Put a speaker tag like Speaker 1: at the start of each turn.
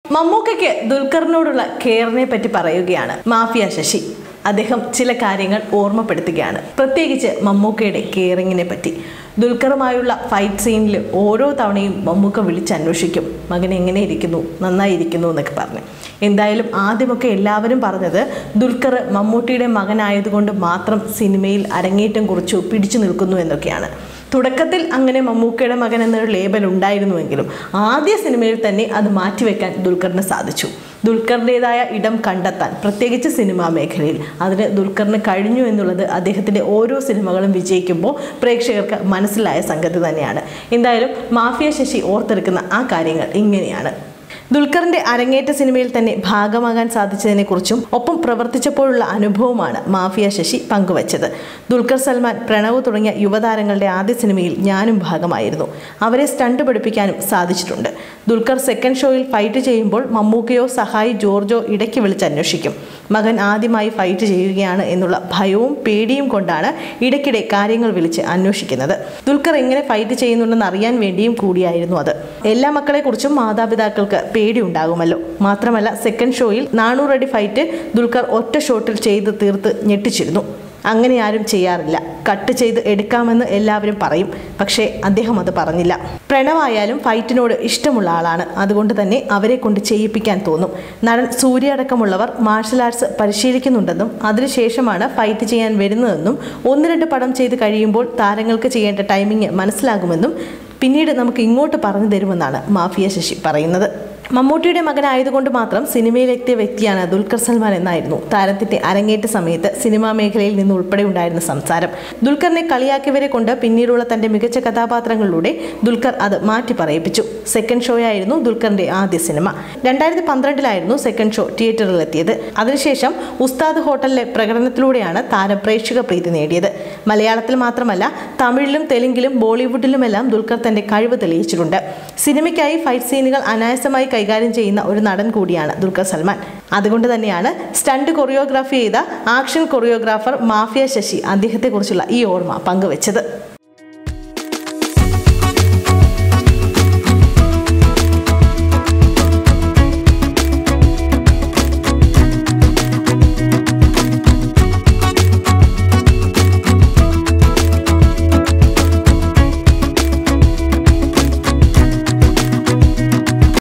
Speaker 1: മമ്മൂക്കയ്ക്ക് ദുൽഖറിനോടുള്ള കെയറിനെ പറ്റി പറയുകയാണ് മാഫിയ ശശി അദ്ദേഹം ചില കാര്യങ്ങൾ ഓർമ്മപ്പെടുത്തുകയാണ് പ്രത്യേകിച്ച് മമ്മൂക്കയുടെ കെയറിങ്ങിനെ പറ്റി ദുൽഖറുമായുള്ള ഫൈറ്റ് സീനിൽ ഓരോ തവണയും മമ്മൂക്ക വിളിച്ചന്വേഷിക്കും മകൻ എങ്ങനെ ഇരിക്കുന്നു നന്നായിരിക്കുന്നു എന്നൊക്കെ പറഞ്ഞു എന്തായാലും ആദ്യമൊക്കെ എല്ലാവരും പറഞ്ഞത് ദുൽഖർ മമ്മൂട്ടിയുടെ മകനായതുകൊണ്ട് മാത്രം സിനിമയിൽ അരങ്ങേറ്റം കുറിച്ചു പിടിച്ചു നിൽക്കുന്നു എന്നൊക്കെയാണ് തുടക്കത്തിൽ അങ്ങനെ മമ്മൂക്കയുടെ മകൻ എന്നൊരു ലേബൽ ഉണ്ടായിരുന്നുവെങ്കിലും ആദ്യ സിനിമയിൽ തന്നെ അത് മാറ്റിവെക്കാൻ ദുൽഖറിന് സാധിച്ചു ദുൽഖറിൻ്റെതായ ഇടം കണ്ടെത്താൻ പ്രത്യേകിച്ച് സിനിമാ മേഖലയിൽ അതിന് ദുൽഖറിന് കഴിഞ്ഞു എന്നുള്ളത് അദ്ദേഹത്തിൻ്റെ ഓരോ സിനിമകളും വിജയിക്കുമ്പോൾ പ്രേക്ഷകർക്ക് മനസ്സിലായ സംഗതി തന്നെയാണ് എന്തായാലും മാഫിയ ശശി ഓർത്തെടുക്കുന്ന ആ കാര്യങ്ങൾ ഇങ്ങനെയാണ് ദുൽഖറിന്റെ അരങ്ങേറ്റ സിനിമയിൽ തന്നെ ഭാഗമാകാൻ സാധിച്ചതിനെക്കുറിച്ചും ഒപ്പം പ്രവർത്തിച്ചപ്പോഴുള്ള അനുഭവമാണ് മാഫിയ ശശി പങ്കുവച്ചത് ദുൽഖർ സൽമാൻ പ്രണവ് തുടങ്ങിയ യുവതാരങ്ങളുടെ ആദ്യ സിനിമയിൽ ഞാനും ഭാഗമായിരുന്നു അവരെ സ്റ്റണ്ട് പഠിപ്പിക്കാനും സാധിച്ചിട്ടുണ്ട് ദുൽഖർ സെക്കൻഡ് ഷോയിൽ ഫൈറ്റ് ചെയ്യുമ്പോൾ മമ്മൂക്കയോ സഹായി ജോർജോ ഇടയ്ക്ക് വിളിച്ച് അന്വേഷിക്കും മകൻ ആദ്യമായി ഫൈറ്റ് ചെയ്യുകയാണ് എന്നുള്ള ഭയവും പേടിയും കൊണ്ടാണ് ഇടയ്ക്കിടെ കാര്യങ്ങൾ വിളിച്ച് അന്വേഷിക്കുന്നത് ദുൽഖർ എങ്ങനെ ഫൈറ്റ് ചെയ്യുന്നുണ്ടെന്ന് അറിയാൻ വേണ്ടിയും കൂടിയായിരുന്നു അത് എല്ലാ മക്കളെക്കുറിച്ചും മാതാപിതാക്കൾക്ക് പേടി ഉണ്ടാകുമല്ലോ മാത്രമല്ല സെക്കൻഡ് ഷോയിൽ നാനൂറടി ഫൈറ്റ് ദുൽഖർ ഒറ്റ ഷോട്ടിൽ ചെയ്ത് തീർത്ത് ഞെട്ടിച്ചിരുന്നു അങ്ങനെ ആരും ചെയ്യാറില്ല കട്ട് ചെയ്ത് എടുക്കാമെന്ന് എല്ലാവരും പറയും പക്ഷേ അദ്ദേഹം അത് പറഞ്ഞില്ല പ്രണവായാലും ഫൈറ്റിനോട് ഇഷ്ടമുള്ള ആളാണ് അതുകൊണ്ട് തന്നെ അവരെ കൊണ്ട് ചെയ്യിപ്പിക്കാൻ തോന്നും നടൻ സൂര്യ അടക്കമുള്ളവർ മാർഷൽ ആർട്സ് പരിശീലിക്കുന്നുണ്ടെന്നും അതിനുശേഷമാണ് ഫൈറ്റ് ചെയ്യാൻ വരുന്നതെന്നും ഒന്ന് രണ്ട് പടം ചെയ്ത് കഴിയുമ്പോൾ താരങ്ങൾക്ക് ചെയ്യേണ്ട ടൈമിംഗ് മനസ്സിലാകുമെന്നും പിന്നീട് നമുക്ക് ഇങ്ങോട്ട് പറഞ്ഞു തരുമെന്നാണ് മാഫിയ ശശി പറയുന്നത് മമ്മൂട്ടിയുടെ മകനായതുകൊണ്ട് മാത്രം സിനിമയിലെത്തിയ വ്യക്തിയാണ് ദുൽഖർ സൽമാൻ എന്നായിരുന്നു താരത്തിന്റെ അരങ്ങേറ്റ സമയത്ത് സിനിമാ മേഖലയിൽ നിന്ന് ഉൾപ്പെടെ ഉണ്ടായിരുന്ന സംസാരം ദുൽഖറിനെ കളിയാക്കിയവരെ കൊണ്ട് പിന്നീടുള്ള തന്റെ മികച്ച കഥാപാത്രങ്ങളിലൂടെ ദുൽഖർ അത് മാറ്റി പറയിപ്പിച്ചു സെക്കൻഡ് ഷോ ആയിരുന്നു ദുൽഖറിന്റെ ആദ്യ സിനിമ രണ്ടായിരത്തി പന്ത്രണ്ടിലായിരുന്നു സെക്കൻഡ് ഷോ തിയേറ്ററിലെത്തിയത് അതിനുശേഷം ഉസ്താദ് ഹോട്ടലിലെ പ്രകടനത്തിലൂടെയാണ് താരം പ്രേക്ഷക പ്രീതി നേടിയത് മലയാളത്തിൽ മാത്രമല്ല തമിഴിലും തെലുങ്കിലും ബോളിവുഡിലുമെല്ലാം ദുൽഖർ തന്റെ കഴിവ് തെളിയിച്ചിട്ടുണ്ട് സിനിമയ്ക്കായി ഫൈറ്റ് സീനുകൾ അനായാസമായി കൈകാര്യം ചെയ്യുന്ന ഒരു നടൻ കൂടിയാണ് ദുൽഖർ സൽമാൻ അതുകൊണ്ട് തന്നെയാണ് സ്റ്റണ്ട് കൊറിയോഗ്രാഫി ചെയ്ത ആക്ഷൻ കൊറിയോഗ്രാഫർ മാഫിയ ശശി അദ്ദേഹത്തെക്കുറിച്ചുള്ള ഈ ഓർമ്മ പങ്കുവച്ചത്